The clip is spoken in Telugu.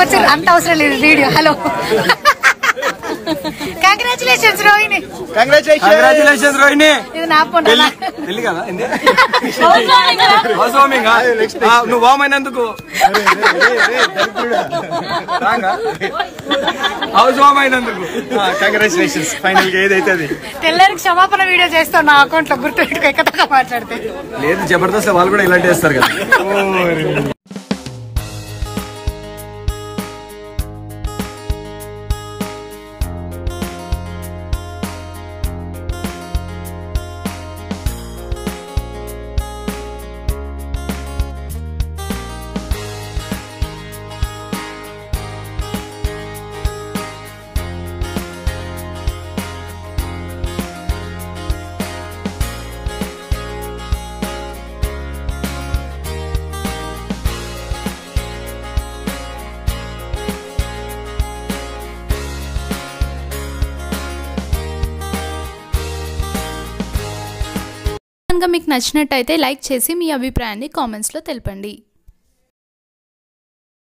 వచ్చారు అంత అవసరం లేదు video hello congratulations Rohini congratulations Rohini ఇది నా ఫోన్ పెళ్లి పెళ్లి కదా ఏంది హౌస్ వార్మింగ్ ఆ, నువ్వు వామైనందుకు హౌస్ వామ్ అయినందుకు కంగ్రాచులేషన్స్ ఫైనల్ గా ఏదైతే అది తెల్లారికి క్షమాపణ వీడియో చేస్తాను నా అకౌంట్ లో గుర్తు పెట్టుకో ఎక్కడో మాట్లాడితే లేదు జబర్దస్త్ వాళ్ళు కూడా ఇలాంటి చేస్తారు కదా కనుక మీకు నచ్చినట్టయితే లైక్ చేసి మీ అభిప్రాయాన్ని కామెంట్స్లో తెలపండి